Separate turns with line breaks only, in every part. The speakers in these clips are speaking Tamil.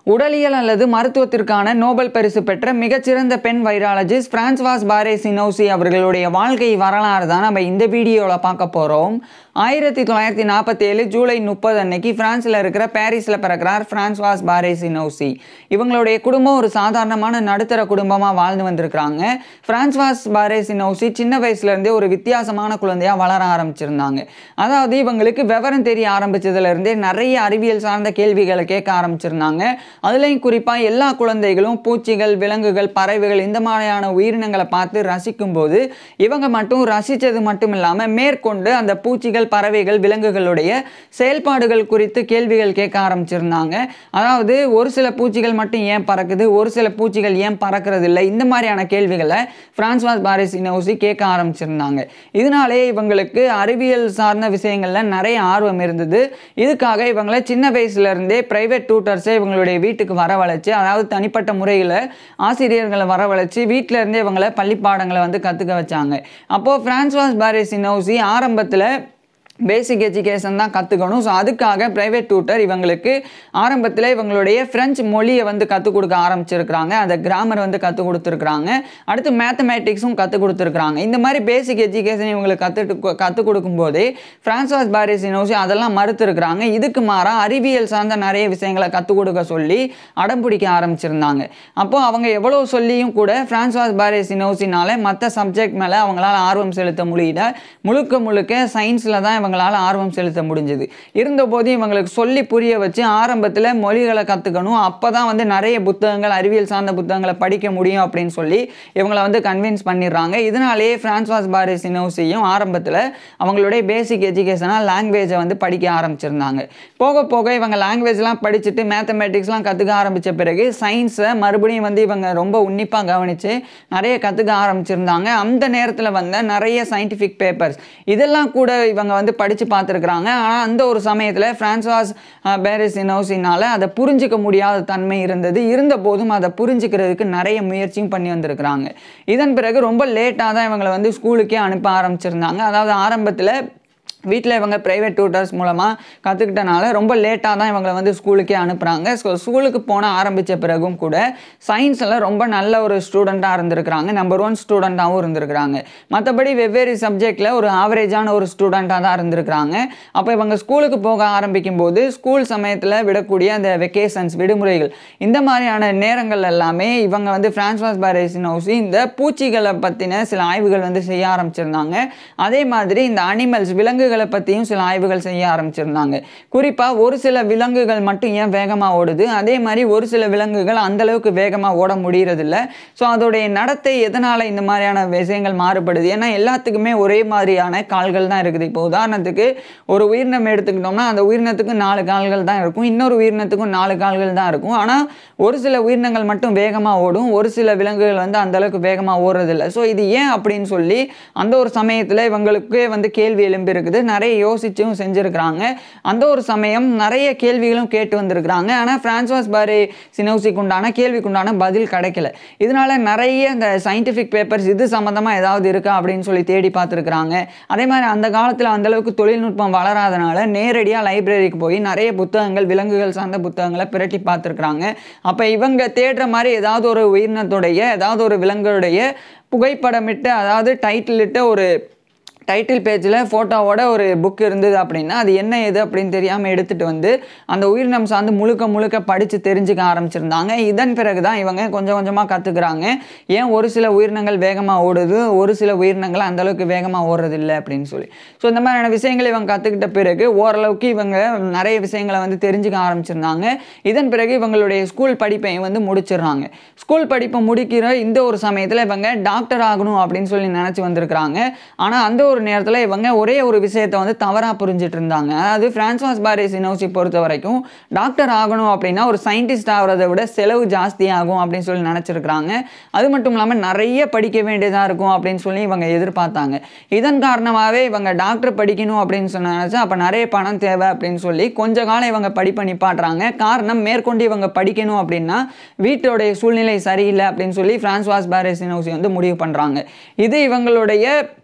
உடலியல் அல்லது மருத்துவத்திற்கான நோபல் பரிசு பெற்ற மிகச்சிறந்த பெண் வைராலஜிஸ்ட் பிரான்ஸ்வாஸ் பாரே சினோசி அவர்களுடைய வாழ்க்கை வரலாறு தான் நம்ம இந்த வீடியோவில் பார்க்க போகிறோம் ஆயிரத்தி தொள்ளாயிரத்தி நாற்பத்தி ஏழு ஜூலை முப்பது அன்னைக்கு பிரான்ஸில் இருக்கிற பாரிஸில் பிறக்கிறார் பிரான்ஸ்வாஸ் பாரே சினோசி இவங்களுடைய குடும்பம் ஒரு சாதாரணமான நடுத்தர குடும்பமாக வாழ்ந்து வந்திருக்கிறாங்க பிரான்ஸ்வாஸ் பாரே சினோசி சின்ன வயசுலேருந்தே ஒரு வித்தியாசமான குழந்தையாக வளர ஆரம்பிச்சிருந்தாங்க அதாவது இவங்களுக்கு விவரம் தெரிய ஆரம்பிச்சதுலேருந்தே நிறைய அறிவியல் சார்ந்த கேள்விகளை கேட்க ஆரம்பிச்சிருந்தாங்க அதுலேயும் குறிப்பாக எல்லா குழந்தைகளும் பூச்சிகள் விலங்குகள் பறவைகள் இந்த மாதிரியான உயிரினங்களை பார்த்து ரசிக்கும்போது இவங்க மட்டும் ரசித்தது மட்டும் இல்லாமல் மேற்கொண்டு அந்த பூச்சிகள் பறவைகள் விலங்குகளுடைய செயல்பாடுகள் குறித்து கேள்விகள் கேட்க ஆரம்பிச்சிருந்தாங்க அதாவது ஒரு சில பூச்சிகள் மட்டும் ஏன் பறக்குது ஒரு சில பூச்சிகள் ஏன் பறக்கிறது இல்லை இந்த மாதிரியான கேள்விகளை பிரான்ஸ்வாஸ் பாரிசினோசி கேட்க ஆரம்பிச்சிருந்தாங்க இதனாலே இவங்களுக்கு அறிவியல் சார்ந்த விஷயங்கள்ல நிறைய ஆர்வம் இருந்தது இதுக்காக இவங்களை சின்ன வயசுல இருந்தே பிரைவேட் டியூட்டர்ஸை இவங்களுடைய வீட்டுக்கு வரவழைச்சு அதாவது தனிப்பட்ட முறையில் ஆசிரியர்களை வரவழைச்சு வீட்டில இருந்தே இவங்களை பள்ளி பாடங்களை வந்து கற்றுக்க வச்சாங்க அப்போது பிரான்ஸ்வாஸ் பாரிசினோசி ஆரம்பத்தில் பேசிக் எஜுகேஷன் தான் கற்றுக்கணும் ஸோ அதுக்காக ப்ரைவேட் டியூட்டர் இவங்களுக்கு ஆரம்பத்தில் இவங்களுடைய ஃப்ரெஞ்சு மொழியை வந்து கற்றுக் கொடுக்க ஆரம்பிச்சிருக்கிறாங்க அந்த கிராமர் வந்து கற்றுக் கொடுத்துருக்குறாங்க அடுத்து மேத்தமேட்டிக்ஸும் கற்றுக் கொடுத்துருக்குறாங்க இந்த மாதிரி பேசிக் எஜுகேஷன் இவங்களுக்கு கற்றுட்டு கற்றுக் கொடுக்கும்போதே ஃப்ரான்சாஸ் பாரிஸ் யூனிவர்சிட்டி அதெல்லாம் மறுத்துருக்குறாங்க இதுக்கு மாறாக அறிவியல் சார்ந்த நிறைய விஷயங்களை கற்றுக் கொடுக்க சொல்லி அடம் பிடிக்க ஆரம்பிச்சிருந்தாங்க அப்போது அவங்க எவ்வளோ சொல்லியும் கூட ஃப்ரான்சாஸ் பாரிஸ் யூனிவர்சிட்டினால மற்ற சப்ஜெக்ட் மேலே அவங்களால ஆர்வம் செலுத்த முடியல முழுக்க முழுக்க சயின்ஸில் தான் இவங்களால ஆர்வம் செலுத்த முடிஞ்சது இருந்தபோது இவங்களுக்கு சொல்லி புரிய வச்சு ஆரம்பத்தில் மொழிகளை கற்றுக்கணும் அப்போ தான் வந்து நிறைய புத்தகங்கள் அறிவியல் சார்ந்த புத்தகங்களை படிக்க முடியும் அப்படின்னு சொல்லி இவங்களை வந்து கன்வின்ஸ் பண்ணிடுறாங்க இதனாலேயே பிரான்ஸ்வாஸ் பாரிஸ் யூனிவர்சிட்டியும் ஆரம்பத்தில் அவங்களுடைய பேசிக் எஜுகேஷனாக லாங்குவேஜை வந்து படிக்க ஆரம்பிச்சிருந்தாங்க போக போக இவங்க லாங்குவேஜ்லாம் படிச்சுட்டு மேத்தமேட்டிக்ஸ்லாம் கற்றுக்க ஆரம்பித்த பிறகு சயின்ஸை மறுபடியும் வந்து இவங்க ரொம்ப உன்னிப்பாக கவனித்து நிறைய கற்றுக்க ஆரம்பிச்சிருந்தாங்க அந்த நேரத்தில் வந்த நிறைய சயின்டிஃபிக் பேப்பர்ஸ் இதெல்லாம் கூட இவங்க வந்து படித்து பார்த்துருக்குறாங்க ஆனால் அந்த ஒரு சமயத்தில் ஃப்ரான்சுவாஸ் பேரிஸ் இனோசினால் அதை புரிஞ்சிக்க முடியாத தன்மை இருந்தது இருந்த போதும் அதை புரிஞ்சுக்கிறதுக்கு நிறைய முயற்சியும் பண்ணி வந்திருக்கிறாங்க இதன் பிறகு ரொம்ப லேட்டாக தான் இவங்களை வந்து ஸ்கூலுக்கே அனுப்ப ஆரம்பிச்சிருந்தாங்க அதாவது ஆரம்பத்தில் வீட்டில் இவங்க ப்ரைவேட் டியூட்டர்ஸ் மூலமாக கற்றுக்கிட்டனால ரொம்ப லேட்டாக தான் இவங்களை வந்து ஸ்கூலுக்கே அனுப்புகிறாங்க ஸோ ஸ்கூலுக்கு போன ஆரம்பித்த பிறகும் கூட சயின்ஸில் ரொம்ப நல்ல ஒரு ஸ்டூடெண்ட்டாக இருந்திருக்கிறாங்க நம்பர் ஒன் ஸ்டூடெண்ட்டாகவும் இருந்திருக்கிறாங்க மற்றபடி வெவ்வேறு சப்ஜெக்டில் ஒரு ஆவரேஜான ஒரு ஸ்டூடெண்ட்டாக தான் இருந்திருக்கிறாங்க அப்போ இவங்க ஸ்கூலுக்கு போக ஆரம்பிக்கும் போது ஸ்கூல் சமயத்தில் விடக்கூடிய அந்த வெக்கேஷன்ஸ் விடுமுறைகள் இந்த மாதிரியான நேரங்கள் எல்லாமே இவங்க வந்து ஃப்ரான்ஸ்வாஸ் பாரேசின் ஹவுசி இந்த பூச்சிகளை பற்றின சில ஆய்வுகள் வந்து செய்ய ஆரம்பிச்சிருந்தாங்க அதே மாதிரி இந்த அனிமல்ஸ் விலங்குகளை பற்றியும் சில ஆய்வுகள் செய்ய ஆரம்பிச்சிருந்தாங்க குறிப்பாக ஒரு சில விலங்குகள் மட்டும் ஏன் வேகமாக ஓடுது அதே மாதிரி ஒரு சில விலங்குகள் அந்தளவுக்கு வேகமாக ஓட முடியறதில்ல ஸோ அதோடைய நடத்தை எதனால் இந்த மாதிரியான விஷயங்கள் மாறுபடுது ஏன்னா எல்லாத்துக்குமே ஒரே மாதிரியான கால்கள் தான் இருக்குது இப்போ உதாரணத்துக்கு ஒரு உயிரினம் எடுத்துக்கிட்டோம்னா அந்த உயிரினத்துக்கு நாலு கால்கள் தான் இருக்கும் இன்னொரு உயிரினத்துக்கும் நாலு கால்கள் தான் இருக்கும் ஆனால் ஒரு சில உயிரினங்கள் மட்டும் வேகமாக ஓடும் ஒரு சில விலங்குகள் வந்து அந்தளவுக்கு வேகமாக ஓடுறதில்ல ஸோ இது ஏன் அப்படின்னு சொல்லி அந்த ஒரு சமயத்தில் இவங்களுக்கே வந்து கேள்வி எழும்பி இருக்குது நிறைய யோசிச்சும் செஞ்சுருக்கிறாங்க அந்த ஒரு சமயம் நிறைய கேள்விகளும் கேட்டு வந்திருக்கிறாங்க ஆனால் ஃப்ரான்சுவாஸ் பாரே சினோசிக்கு உண்டான கேள்விக்குண்டான பதில் கிடைக்கல இதனால நிறைய இந்த சயின்டிஃபிக் பேப்பர்ஸ் இது சம்மந்தமாக ஏதாவது இருக்கா அப்படின்னு சொல்லி தேடி பார்த்துருக்குறாங்க அதே மாதிரி அந்த காலத்தில் அந்தளவுக்கு தொழில்நுட்பம் வளராதனால நேரடியாக லைப்ரரிக்கு போய் நிறைய புத்தகங்கள் விலங்குகள் சார்ந்த புத்தகங்களை பிரட்டி பார்த்துருக்குறாங்க அப்போ இவங்க தேடுற மாதிரி ஏதாவது ஒரு உயிரினத்துடைய ஏதாவது ஒரு விலங்குடைய புகைப்படமிட்டு அதாவது டைட்டில் இட்ட ஒரு டைட்டில் பேஜில் ஃபோட்டோவோட ஒரு புக் இருந்தது அப்படின்னா அது என்ன ஏது அப்படின்னு தெரியாமல் எடுத்துகிட்டு வந்து அந்த உயிரினம் சார்ந்து முழுக்க முழுக்க படித்து தெரிஞ்சுக்க ஆரம்பிச்சிருந்தாங்க இதன் பிறகு தான் இவங்க கொஞ்சம் கொஞ்சமாக கற்றுக்குறாங்க ஏன் ஒரு சில உயிரினங்கள் வேகமாக ஓடுது ஒரு சில உயிரினங்கள் அந்தளவுக்கு வேகமாக ஓடுறதில்லை அப்படின்னு சொல்லி ஸோ இந்த மாதிரியான விஷயங்கள் இவங்க கற்றுக்கிட்ட பிறகு ஓரளவுக்கு இவங்க நிறைய விஷயங்களை வந்து தெரிஞ்சுக்க ஆரம்பிச்சிருந்தாங்க இதன் பிறகு இவங்களுடைய ஸ்கூல் படிப்பை வந்து முடிச்சிடுறாங்க ஸ்கூல் படிப்பை முடிக்கிற இந்த ஒரு சமயத்தில் இவங்க டாக்டர் ஆகணும் அப்படின்னு சொல்லி நினச்சி வந்திருக்கிறாங்க ஆனால் அந்த ஒரு நேரத்தில் இவங்க ஒரே ஒரு விஷயத்தை வந்து தவறாக புரிஞ்சிட்டு இருந்தாங்க அதாவது ஃப்ரான்ஸ்வாஸ் பாரிஸ் யூனிவர்சிட்டி பொறுத்த வரைக்கும் டாக்டர் ஆகணும் அப்படின்னா ஒரு சயின்டிஸ்ட் ஆகிறத விட செலவு ஜாஸ்தி ஆகும் அப்படின்னு சொல்லி நினச்சிருக்கிறாங்க அது மட்டும் இல்லாமல் நிறைய படிக்க வேண்டியதாக இருக்கும் அப்படின்னு சொல்லி இவங்க எதிர்பார்த்தாங்க இதன் காரணமாகவே இவங்க டாக்டர் படிக்கணும் அப்படின்னு சொன்ன நினச்சா அப்போ நிறைய பணம் தேவை அப்படின்னு சொல்லி கொஞ்ச காலம் இவங்க படிப்பை நிப்பாட்டுறாங்க காரணம் மேற்கொண்டு இவங்க படிக்கணும் அப்படின்னா வீட்டோடைய சூழ்நிலை சரியில்லை அப்படின்னு சொல்லி ஃப்ரான்ஸ்வாஸ் பாரிஸ் யூனிவர்சிட்டி வந்து முடிவு பண்ணுறாங்க இது இவங்களுடைய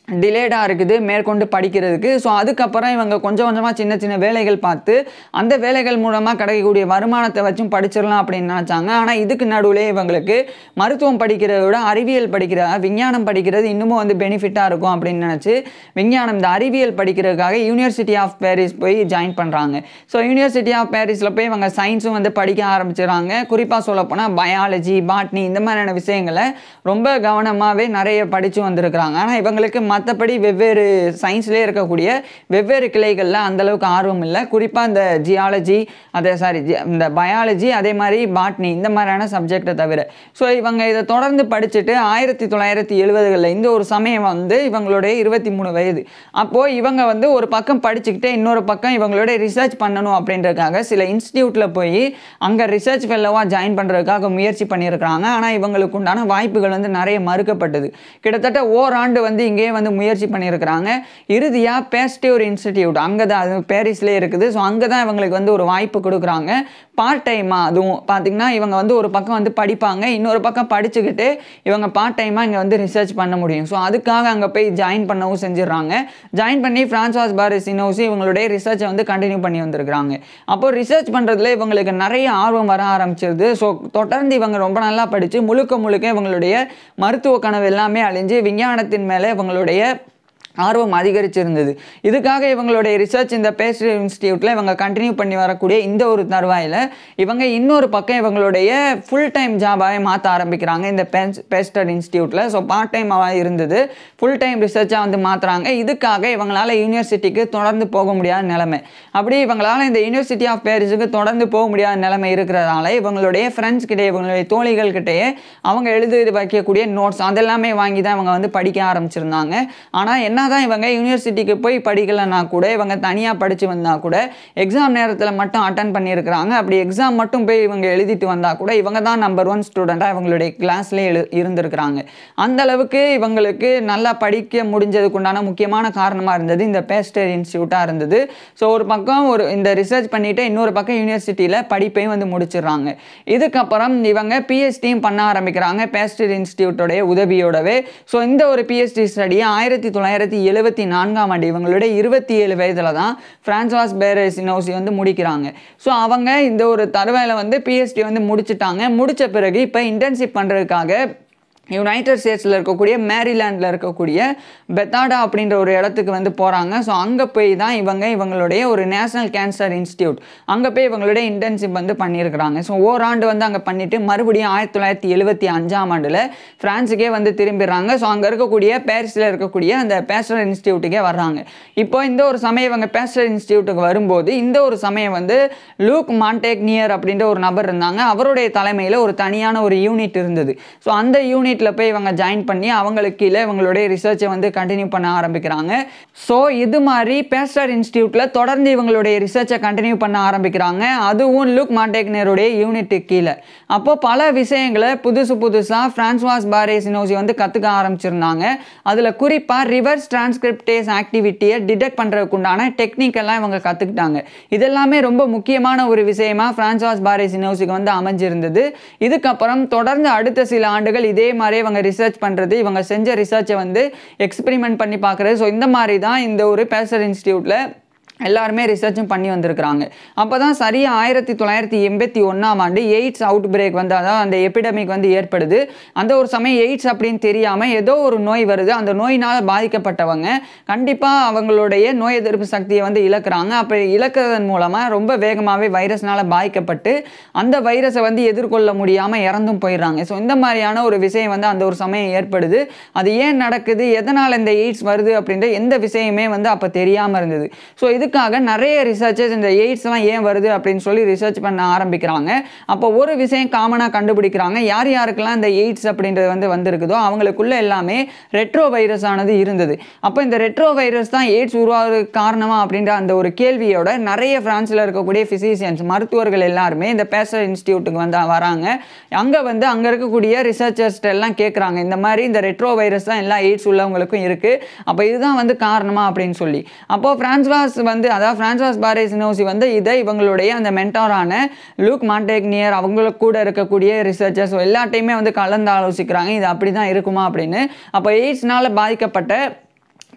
டிலேடாக இருக்குது மேற்கொண்டு படிக்கிறதுக்கு ஸோ அதுக்கப்புறம் இவங்க கொஞ்சம் கொஞ்சமாக சின்ன சின்ன வேலைகள் பார்த்து அந்த வேலைகள் மூலமாக கிடைக்கக்கூடிய வருமானத்தை வச்சும் படிச்சிடலாம் அப்படின்னு நினச்சாங்க ஆனால் இதுக்கு நடுவில் இவங்களுக்கு மருத்துவம் படிக்கிறத விட அறிவியல் படிக்கிறது விஞ்ஞானம் படிக்கிறது இன்னமும் வந்து பெனிஃபிட்டாக இருக்கும் அப்படின்னு நினச்சி விஞ்ஞானம் இந்த அறிவியல் படிக்கிறதுக்காக யூனிவர்சிட்டி ஆஃப் பாரிஸ் போய் ஜாயின் பண்ணுறாங்க ஸோ யூனிவர்சிட்டி ஆஃப் பாரிஸில் போய் இவங்க சயின்ஸும் வந்து படிக்க ஆரம்பிச்சிடுறாங்க குறிப்பாக சொல்லப்போனால் பயாலஜி பாட்னி இந்த மாதிரியான விஷயங்களை ரொம்ப கவனமாகவே நிறைய படித்து வந்திருக்கிறாங்க ஆனால் இவங்களுக்கு மற்றபடி வெவ்வேறு சயின்ஸ்லேயே இருக்கக்கூடிய வெவ்வேறு கிளைகளில் அந்தளவுக்கு ஆர்வம் இல்லை குறிப்பாக இந்த ஜியாலஜி அதே சாரி இந்த பயாலஜி அதே மாதிரி பாட்னி இந்த மாதிரியான சப்ஜெக்டை தவிர ஸோ இவங்க இதை தொடர்ந்து படிச்சுட்டு ஆயிரத்தி தொள்ளாயிரத்தி எழுபதுகளில் இந்த ஒரு சமயம் வந்து இவங்களுடைய இருபத்தி மூணு வயது அப்போது இவங்க வந்து ஒரு பக்கம் படிச்சுக்கிட்டே இன்னொரு பக்கம் இவங்களுடைய ரிசர்ச் பண்ணணும் அப்படின்றதுக்காக சில இன்ஸ்டியூட்டில் போய் அங்கே ரிசர்ச் ஃபெல்லோவாக ஜாயின் பண்ணுறதுக்காக முயற்சி பண்ணியிருக்கிறாங்க ஆனால் இவங்களுக்கு உண்டான வாய்ப்புகள் வந்து நிறைய மறுக்கப்பட்டது கிட்டத்தட்ட ஓராண்டு வந்து இங்கேயே வந்து முயற்சி பண்ணியிருக்கிறாங்க இறுதியாக பேஸ்டியூர் இன்ஸ்டிடியூட் அங்கே தான் அது பாரிஸ்லேயே இருக்குது ஸோ அங்கே தான் இவங்களுக்கு வந்து ஒரு வாய்ப்பு கொடுக்குறாங்க பார்ட் டைமாக அதுவும் பார்த்திங்கன்னா இவங்க வந்து ஒரு பக்கம் வந்து படிப்பாங்க இன்னொரு பக்கம் படிச்சுக்கிட்டு இவங்க பார்ட் டைமாக இங்கே வந்து ரிசர்ச் பண்ண முடியும் ஸோ அதுக்காக அங்கே போய் ஜாயின் பண்ணவும் செஞ்சிடறாங்க ஜாயின் பண்ணி ஃப்ரான்சாஸ் பாரிஸ் இனோசி இவங்களுடைய ரிசர்ச்சை வந்து கண்டினியூ பண்ணி வந்திருக்கிறாங்க அப்போ ரிசர்ச் பண்ணுறதுல இவங்களுக்கு நிறைய ஆர்வம் வர ஆரம்பிச்சிருது ஸோ தொடர்ந்து இவங்க ரொம்ப நல்லா படித்து முழுக்க முழுக்க இவங்களுடைய மருத்துவ கனவு எல்லாமே அழிஞ்சு விஞ்ஞானத்தின் மேலே இவங்களுடைய ஆர்வம் அதிகரிச்சிருந்தது இதுக்காக இவங்களுடைய ரிசர்ச் இந்த பேஸ்டர் இன்ஸ்டியூட்டில் இவங்க கண்டினியூ பண்ணி வரக்கூடிய இந்த ஒரு தருவாயில் இவங்க இன்னொரு பக்கம் இவங்களுடைய ஃபுல் டைம் ஜாபாகவே மாற்ற ஆரம்பிக்கிறாங்க இந்த பேஸ்டர் இன்ஸ்டியூட்டில் ஸோ பார்ட் டைமாக இருந்தது ஃபுல் டைம் ரிசர்ச்சாக வந்து மாற்றுறாங்க இதுக்காக இவங்களால் யூனிவர்சிட்டிக்கு தொடர்ந்து போக முடியாத நிலைமை அப்படி இவங்களால் இந்த யூனிவர்சிட்டி ஆஃப் பாரிஸுக்கு தொடர்ந்து போக முடியாத நிலைமை இருக்கிறதால இவங்களுடைய ஃப்ரெண்ட்ஸ் கிட்டே இவங்களுடைய தோழிகள் கிட்டேயே அவங்க எழுதி வைக்கக்கூடிய நோட்ஸ் அதெல்லாமே வாங்கி தான் இவங்க வந்து படிக்க ஆரம்பிச்சிருந்தாங்க ஆனால் என்ன தான் இவங்க யூனிவர்சிட்டிக்கு போய் படிக்கலைன்னா கூட இவங்க தனியாக படித்து வந்தால் கூட எக்ஸாம் நேரத்தில் மட்டும் அட்டன் பண்ணியிருக்கிறாங்க அப்படி எக்ஸாம் மட்டும் போய் இவங்க எழுதிட்டு வந்தால் கூட இவங்க தான் நம்பர் ஒன் ஸ்டூடெண்ட்டாக இவங்களுடைய கிளாஸ்லேயே எழு இருந்திருக்கிறாங்க அந்த அளவுக்கு இவங்களுக்கு நல்லா படிக்க முடிஞ்சதுக்குண்டான முக்கியமான காரணமாக இருந்தது இந்த பேஸ்டர் இன்ஸ்டியூட்டாக இருந்தது ஸோ ஒரு பக்கம் ஒரு இந்த ரிசர்ச் பண்ணிவிட்டு இன்னொரு பக்கம் யூனிவர்சிட்டியில் படிப்பையும் வந்து முடிச்சிடுறாங்க இதுக்கப்புறம் இவங்க பிஹெச்டியும் பண்ண ஆரம்பிக்கிறாங்க பேஸ்டர் இன்ஸ்டியூட்டோடைய உதவியோடவே ஸோ இந்த ஒரு பிஹெச்டி ஸ்டடியை ஆயிரத்தி தொள்ளாயிரத்தி எழுபத்தி நான்காம் ஆண்டு இவங்களுடைய இருபத்தி ஏழு வயதில் தான் ஃப்ரான்சுவாஸ் பேரசினோசி வந்து முடிக்கிறாங்க ஸோ அவங்க இந்த ஒரு தருவையில் வந்து பிஹெச்டி வந்து முடிச்சிட்டாங்க முடித்த பிறகு இப்போ இன்டர்ன்ஷிப் பண்ணுறதுக்காக யுனைடெட் ஸ்டேட்ஸில் இருக்கக்கூடிய மேரிலேண்டில் இருக்கக்கூடிய பெத்தாடா அப்படின்ற ஒரு இடத்துக்கு வந்து போகிறாங்க ஸோ அங்கே போய் தான் இவங்க இவங்களுடைய ஒரு நேஷனல் கேன்சர் இன்ஸ்டியூட் அங்கே போய் இவங்களுடைய இன்டர்ன்ஷிப் வந்து பண்ணியிருக்கிறாங்க ஸோ ஓராண்டு வந்து அங்கே பண்ணிவிட்டு மறுபடியும் ஆயிரத்தி தொள்ளாயிரத்தி எழுபத்தி அஞ்சாம் ஆண்டில் ஃப்ரான்ஸுக்கே வந்து திரும்பிடுறாங்க ஸோ அங்கே இருக்கக்கூடிய பாரிஸில் இருக்கக்கூடிய அந்த பேஸ்டர் இன்ஸ்டியூட்டுக்கே வர்றாங்க இப்போ இந்த ஒரு சமயம் இவங்க பேஸ்டர் இன்ஸ்டியூட்டுக்கு வரும்போது இந்த ஒரு சமயம் வந்து லூக் மான்டேக்னியர் அப்படின்ற ஒரு நபர் இருந்தாங்க அவருடைய தலைமையில் ஒரு தனியான ஒரு யூனிட் இருந்தது ஸோ அந்த யூனிட் யூனிட்டில் போய் இவங்க ஜாயின் பண்ணி அவங்களுக்கு கீழே இவங்களுடைய ரிசர்ச்சை வந்து கண்டினியூ பண்ண ஆரம்பிக்கிறாங்க ஸோ இது மாதிரி பேஸ்டர் இன்ஸ்டியூட்டில் தொடர்ந்து இவங்களுடைய ரிசர்ச்சை கண்டினியூ பண்ண ஆரம்பிக்கிறாங்க அதுவும் லுக் மாண்டேக்னருடைய யூனிட்டு கீழே அப்போ பல விஷயங்களை புதுசு புதுசாக ஃப்ரான்ஸ்வாஸ் பாரே சினோசி வந்து கற்றுக்க ஆரம்பிச்சிருந்தாங்க அதில் குறிப்பாக ரிவர்ஸ் டிரான்ஸ்கிரிப்டேஸ் ஆக்டிவிட்டியை டிடெக்ட் பண்ணுறதுக்கு உண்டான டெக்னிக்கெல்லாம் இவங்க கற்றுக்கிட்டாங்க இதெல்லாமே ரொம்ப முக்கியமான ஒரு விஷயமா ஃப்ரான்ஸ்வாஸ் பாரே சினோசிக்கு வந்து அமைஞ்சிருந்தது இதுக்கப்புறம் தொடர்ந்து அடுத்த சில ஆண்டுகள் இதே மாதிரி மாதிரியே இவங்க ரிசர்ச் பண்ணுறது இவங்க செஞ்ச ரிசர்ச்சை வந்து எக்ஸ்பெரிமெண்ட் பண்ணி பார்க்குறது ஸோ இந்த மாதிரி தான் இந்த ஒரு பேசர் இன்ஸ்டியூட்டில் எல்லாருமே ரிசர்ச்சும் பண்ணி வந்திருக்கிறாங்க அப்போ தான் சரியாக ஆயிரத்தி தொள்ளாயிரத்தி எண்பத்தி ஒன்றாம் ஆண்டு எய்ட்ஸ் அவுட் பிரேக் வந்து அதாவது அந்த எபிடமிக் வந்து ஏற்படுது அந்த ஒரு சமயம் எய்ட்ஸ் அப்படின்னு தெரியாமல் ஏதோ ஒரு நோய் வருது அந்த நோயினால் பாதிக்கப்பட்டவங்க கண்டிப்பாக அவங்களுடைய நோய் எதிர்ப்பு சக்தியை வந்து இழக்கிறாங்க அப்போ இழக்கிறதன் மூலமாக ரொம்ப வேகமாகவே வைரஸ்னால் பாதிக்கப்பட்டு அந்த வைரஸை வந்து எதிர்கொள்ள முடியாமல் இறந்தும் போயிடுறாங்க ஸோ இந்த மாதிரியான ஒரு விஷயம் வந்து அந்த ஒரு சமயம் ஏற்படுது அது ஏன் நடக்குது எதனால் இந்த எய்ட்ஸ் வருது அப்படின்ற எந்த விஷயமே வந்து அப்போ தெரியாமல் இருந்தது ஸோ இது இதுக்காக நிறைய ரிசர்ச்சஸ் இந்த எய்ட்ஸ்லாம் ஏன் வருது அப்படின்னு சொல்லி ரிசர்ச் பண்ண ஆரம்பிக்கிறாங்க அப்போ ஒரு விஷயம் காமனாக கண்டுபிடிக்கிறாங்க யார் யாருக்கெல்லாம் இந்த எய்ட்ஸ் அப்படின்றது வந்து வந்திருக்குதோ அவங்களுக்குள்ள எல்லாமே ரெட்ரோ வைரஸ் ஆனது இருந்தது அப்போ இந்த ரெட்ரோ வைரஸ் தான் எய்ட்ஸ் உருவாகிறதுக்கு காரணமா அப்படின்ற அந்த ஒரு கேள்வியோட நிறைய ஃப்ரான்ஸில் இருக்கக்கூடிய ஃபிசிஷியன்ஸ் மருத்துவர்கள் எல்லாருமே இந்த பேசர் இன்ஸ்டியூட்டுக்கு வந்து வராங்க அங்கே வந்து அங்கே இருக்கக்கூடிய ரிசர்ச்சர்ஸ்ட் எல்லாம் கேட்குறாங்க இந்த மாதிரி இந்த ரெட்ரோ வைரஸ் தான் எல்லா எய்ட்ஸ் உள்ளவங்களுக்கும் இருக்குது அப்போ இதுதான் வந்து காரணமா அப்படின்னு சொல்லி அப்போ பிரான்ஸ்வாஸ் வந்து அதாவது பிரான்ஸ்வாஸ் பாரே சினோசி வந்து இதை இவங்களுடைய அந்த மென்டாரான லூக் மாண்டேக்னியர் அவங்களுக்கு கூட இருக்கக்கூடிய ரிசர்ச்சர்ஸ் எல்லாட்டையுமே வந்து கலந்து ஆலோசிக்கிறாங்க இது அப்படி தான் இருக்குமா அப்படின்னு அப்போ எய்ட்ஸ்னால பாதிக்கப்பட்ட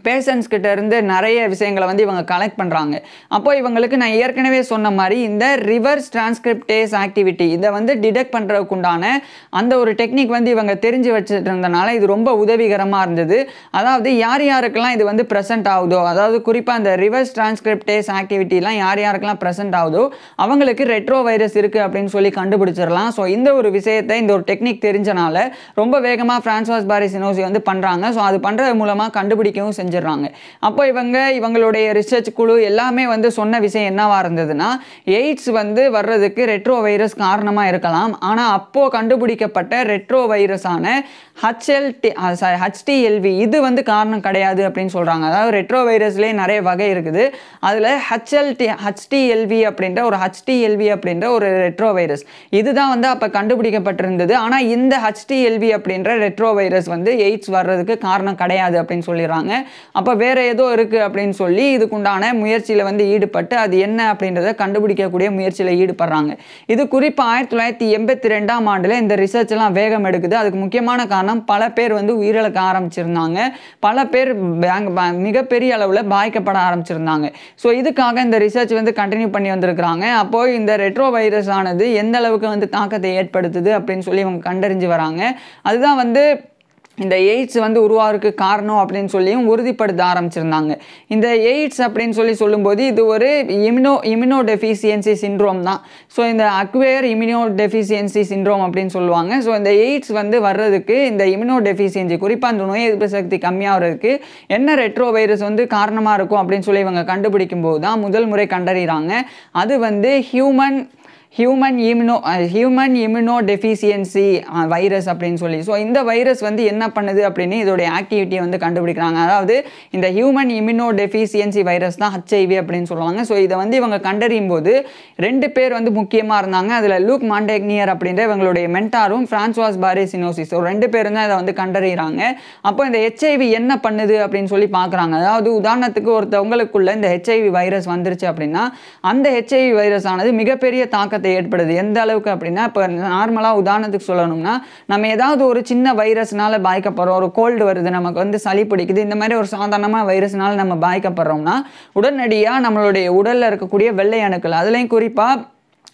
பேஷண்ட்ஸ் கிட்ட இருந்து நிறைய விஷயங்களை வந்து இவங்க கலெக்ட் பண்ணுறாங்க அப்போ இவங்களுக்கு நான் ஏற்கனவே சொன்ன மாதிரி இந்த ரிவர்ஸ் டிரான்ஸ்கிரிப்டேஸ் ஆக்டிவிட்டி இதை வந்து டிடெக்ட் பண்ணுறதுக்கு உண்டான அந்த ஒரு டெக்னிக் வந்து இவங்க தெரிஞ்சு வச்சுட்டு இருந்தனால இது ரொம்ப உதவிகரமாக இருந்தது அதாவது யார் யாருக்கெல்லாம் இது வந்து ப்ரெசென்ட் ஆகுதோ அதாவது குறிப்பாக அந்த ரிவர்ஸ் டிரான்ஸ்கிரிப்டேஸ் ஆக்டிவிட்டிலாம் யார் யாருக்கெல்லாம் ப்ரெசென்ட் ஆகுதோ அவங்களுக்கு ரெட்ரோ வைரஸ் இருக்குது அப்படின்னு சொல்லி கண்டுபிடிச்சிடலாம் ஸோ இந்த ஒரு விஷயத்தை இந்த ஒரு டெக்னிக் தெரிஞ்சனால ரொம்ப வேகமாக ஃப்ரான்ஸ்வாஸ் பாரி சினோசி வந்து பண்ணுறாங்க ஸோ அது பண்ணுறது மூலமாக கண்டுபிடிக்கவும் செஞ்சிடறாங்க அப்போ இவங்க இவங்களுடைய ரிசர்ச் குழு எல்லாமே வந்து சொன்ன விஷயம் என்னவா இருந்ததுன்னா எய்ட்ஸ் வந்து வர்றதுக்கு ரெட்ரோ வைரஸ் காரணமாக இருக்கலாம் ஆனால் அப்போது கண்டுபிடிக்கப்பட்ட ரெட்ரோ வைரஸான ஹச்எல்டி சாரி ஹச்டிஎல்வி இது வந்து காரணம் கிடையாது அப்படின்னு சொல்கிறாங்க அதாவது ரெட்ரோ வைரஸ்லேயே நிறைய வகை இருக்குது அதில் ஹச்எல்டி ஹச்டிஎல்வி அப்படின்ற ஒரு ஹச்டிஎல்வி அப்படின்ற ஒரு ரெட்ரோ வைரஸ் இதுதான் வந்து அப்போ கண்டுபிடிக்கப்பட்டிருந்தது ஆனால் இந்த ஹச்டிஎல்வி அப்படின்ற ரெட்ரோ வைரஸ் வந்து எய்ட்ஸ் வர்றதுக்கு காரணம் கிடையாது அப்படின்னு சொல்லிடுறாங்க அப்போ வேற ஏதோ இருக்குது அப்படின்னு சொல்லி இதுக்குண்டான முயற்சியில் வந்து ஈடுபட்டு அது என்ன அப்படின்றத கண்டுபிடிக்கக்கூடிய முயற்சியில் ஈடுபடுறாங்க இது குறிப்பாக ஆயிரத்தி தொள்ளாயிரத்தி எண்பத்தி ரெண்டாம் ஆண்டில் இந்த ரிசர்ச் எல்லாம் வேகம் எடுக்குது அதுக்கு முக்கியமான காரணம் பல பேர் வந்து உயிரிழக்க ஆரம்பிச்சிருந்தாங்க பல பேர் பேங்க் ப- மிகப்பெரிய அளவில் பாதிக்கப்பட ஆரம்பிச்சிருந்தாங்க ஸோ இதுக்காக இந்த ரிசர்ச் வந்து கண்டினியூ பண்ணி வந்திருக்கிறாங்க அப்போ இந்த ரெட்ரோ வைரஸ் ஆனது எந்த அளவுக்கு வந்து தாக்கத்தை ஏற்படுத்துது அப்படின்னு சொல்லி இவங்க கண்டறிஞ்சு வராங்க அதுதான் வந்து இந்த எய்ட்ஸ் வந்து உருவாகிறதுக்கு காரணம் அப்படின்னு சொல்லியும் உறுதிப்படுத்த ஆரம்பிச்சிருந்தாங்க இந்த எய்ட்ஸ் அப்படின்னு சொல்லி சொல்லும்போது இது ஒரு இம்யூனோ இம்யூனோ டெஃபிசியன்சி சிண்ட்ரோம் தான் ஸோ இந்த அக்வேர் இம்யூனோ டெஃபிசியன்சி சிண்ட்ரோம் அப்படின்னு சொல்லுவாங்க ஸோ இந்த எய்ட்ஸ் வந்து வர்றதுக்கு இந்த இம்யூனோ டெஃபிசியன்சி குறிப்பாக அந்த நோய் எதிர்ப்பு சக்தி கம்மியாகிறதுக்கு என்ன ரெட்ரோ வைரஸ் வந்து காரணமாக இருக்கும் அப்படின்னு சொல்லி இவங்க கண்டுபிடிக்கும் போது தான் முதல் முறை கண்டறிகிறாங்க அது வந்து human human immuno human immunodeficiency virus அப்படின்னு சொல்லி ஸோ இந்த வைரஸ் வந்து என்ன பண்ணுது அப்படின்னு இதோடைய ஆக்டிவிட்டியை வந்து கண்டுபிடிக்கிறாங்க அதாவது இந்த ஹியூமன் இம்யூனோ டெஃபிசியன்சி வைரஸ் தான் ஹச்ஐவி அப்படின்னு சொல்லுவாங்க ஸோ இதை வந்து இவங்க கண்டறியும் போது ரெண்டு பேர் வந்து முக்கியமாக இருந்தாங்க அதில் லூக் மாண்டெக்னியர் அப்படின்ற இவங்களுடைய மென்டாரும் ஃப்ரான்சுவாஸ் பாரேசினோசிஸ் ஸோ ரெண்டு பேரும் தான் இதை வந்து கண்டறிகிறாங்க அப்போ இந்த ஹெச்ஐவி என்ன பண்ணுது அப்படின்னு சொல்லி பார்க்குறாங்க அதாவது உதாரணத்துக்கு ஒருத்தவங்களுக்குள்ள இந்த ஹெச்ஐவி வைரஸ் வந்துருச்சு அப்படின்னா அந்த ஹெச்ஐவி வைரஸ் ஆனது மிகப்பெரிய தாக்கத்தை ஏற்படுது எந்த அளவுக்கு அப்படின்னா இப்போ நார்மலாக உதாரணத்துக்கு சொல்லணும்னா நம்ம ஏதாவது ஒரு சின்ன வைரஸ்னால பாதிக்கப்படுறோம் ஒரு கோல்டு வருது நமக்கு வந்து சளி பிடிக்குது இந்த மாதிரி ஒரு சாதாரணமாக வைரஸ்னால நம்ம பாதிக்கப்படுறோம்னா உடனடியாக நம்மளுடைய உடலில் இருக்கக்கூடிய வெள்ளை அணுக்கள் அதுலேயும் குறிப்பாக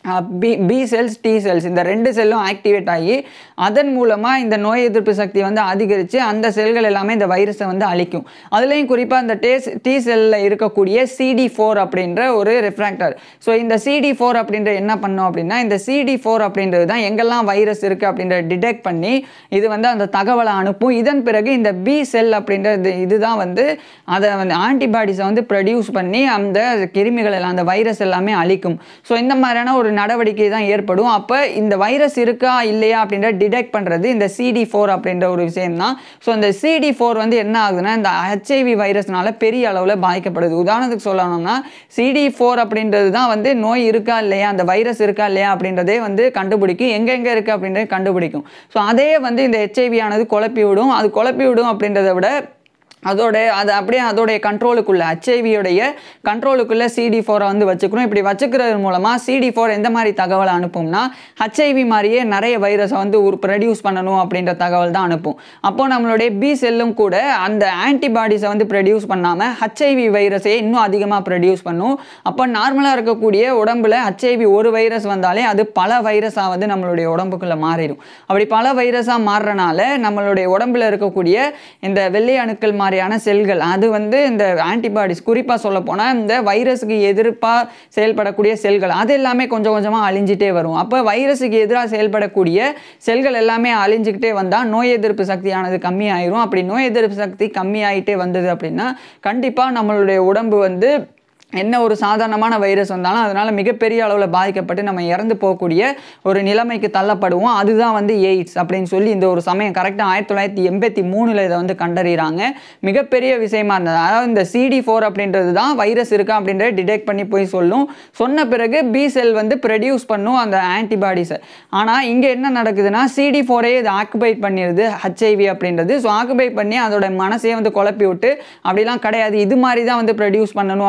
B B cells T cells இந்த ரெண்டு செல்லும் ஆக்டிவேட் ஆகி அதன் மூலமாக இந்த நோய் எதிர்ப்பு சக்தி வந்து அதிகரித்து அந்த செல்கள் எல்லாமே இந்த வைரஸை வந்து அழிக்கும் அதுலேயும் குறிப்பாக இந்த டேஸ் டி செல்லில் இருக்கக்கூடிய சிடி ஃபோர் அப்படின்ற ஒரு ரிஃப்ராக்டர் ஸோ இந்த சிடி ஃபோர் அப்படின்ற என்ன பண்ணோம் அப்படின்னா இந்த சிடி ஃபோர் அப்படின்றது தான் எங்கெல்லாம் வைரஸ் இருக்குது அப்படின்றத டிடெக்ட் பண்ணி இது வந்து அந்த தகவலை அனுப்பும் இதன் பிறகு இந்த பி செல் அப்படின்றது இதுதான் வந்து அதை வந்து ஆன்டிபாடிஸை வந்து ப்ரொடியூஸ் பண்ணி அந்த கிருமிகள் எல்லாம் அந்த வைரஸ் எல்லாமே அழிக்கும் ஸோ இந்த மாதிரியான ஒரு நடவடிக்கை தான் ஏற்படும் அப்போ இந்த வைரஸ் இருக்கா இல்லையா அப்படின்ற டிடெக்ட் பண்ணுறது இந்த சிடி ஃபோர் அப்படின்ற ஒரு விஷயம் தான் ஸோ இந்த சிடி ஃபோர் வந்து என்ன ஆகுதுன்னா இந்த ஹெச்ஐவி வைரஸ்னால பெரிய அளவில் பாதிக்கப்படுது உதாரணத்துக்கு சொல்லணும்னா சிடி ஃபோர் அப்படின்றது தான் வந்து நோய் இருக்கா இல்லையா அந்த வைரஸ் இருக்கா இல்லையா அப்படின்றதே வந்து கண்டுபிடிக்கும் எங்கெங்கே இருக்குது அப்படின்றத கண்டுபிடிக்கும் ஸோ அதே வந்து இந்த ஹெச்ஐவி ஆனது குழப்பி விடும் அது குழப்பி விடும் அப்படின்றத விட அதோட அது அப்படியே அதோடைய கண்ட்ரோலுக்குள்ள ஹெச்ஐவியோடைய கண்ட்ரோலுக்குள்ள சிடி ஃபோரை வந்து வச்சுக்கணும் இப்படி வச்சுக்கிறது மூலமாக சிடி ஃபோர் எந்த மாதிரி தகவலை அனுப்பும்னா ஹெச்ஐவி மாதிரியே நிறைய வைரஸை வந்து ப்ரொடியூஸ் பண்ணணும் அப்படின்ற தகவல் தான் அனுப்பும் அப்போ நம்மளுடைய பி செல்லும் கூட அந்த ஆன்டிபாடிஸை வந்து ப்ரொடியூஸ் பண்ணாமல் ஹெச்ஐவி வைரஸை இன்னும் அதிகமாக ப்ரொடியூஸ் பண்ணும் அப்போ நார்மலாக இருக்கக்கூடிய உடம்புல ஹெச்ஐவி ஒரு வைரஸ் வந்தாலே அது பல வைரஸாக வந்து நம்மளுடைய உடம்புக்குள்ளே மாறிடும் அப்படி பல வைரஸாக மாறுறனால நம்மளுடைய உடம்புல இருக்கக்கூடிய இந்த வெள்ளை அணுக்கள் மாதிரியான செல்கள் அது வந்து இந்த ஆன்டிபாடிஸ் குறிப்பாக சொல்ல போனால் இந்த வைரஸுக்கு எதிர்ப்பாக செயல்படக்கூடிய செல்கள் அது எல்லாமே கொஞ்சம் கொஞ்சமாக அழிஞ்சிட்டே வரும் அப்போ வைரஸுக்கு எதிராக செயல்படக்கூடிய செல்கள் எல்லாமே அழிஞ்சிக்கிட்டே வந்தால் நோய் எதிர்ப்பு சக்தியானது கம்மியாயிரும் அப்படி நோய் எதிர்ப்பு சக்தி கம்மியாயிட்டே வந்தது அப்படின்னா கண்டிப்பாக நம்மளுடைய உடம்பு வந்து என்ன ஒரு சாதாரணமான வைரஸ் வந்தாலும் அதனால் மிகப்பெரிய அளவில் பாதிக்கப்பட்டு நம்ம இறந்து போகக்கூடிய ஒரு நிலைமைக்கு தள்ளப்படுவோம் அதுதான் வந்து எய்ட்ஸ் அப்படின்னு சொல்லி இந்த ஒரு சமயம் கரெக்டாக ஆயிரத்தி தொள்ளாயிரத்தி எண்பத்தி மூணில் இதை வந்து கண்டறிகிறாங்க மிகப்பெரிய விஷயமா இருந்தது அதாவது இந்த சிடி ஃபோர் அப்படின்றது தான் வைரஸ் இருக்கா அப்படின்றத டிடெக்ட் பண்ணி போய் சொல்லும் சொன்ன பிறகு பி செல் வந்து ப்ரொடியூஸ் பண்ணும் அந்த ஆன்டிபாடிஸை ஆனால் இங்கே என்ன நடக்குதுன்னா சிடி ஃபோரே இது ஆக்குபைட் பண்ணிடுது ஹெச்ஐவி அப்படின்றது ஸோ ஆக்குபை பண்ணி அதோட மனசையே வந்து குழப்பி விட்டு அப்படிலாம் கிடையாது இது மாதிரி தான் வந்து ப்ரொடியூஸ் பண்ணணும் அப்படின்னு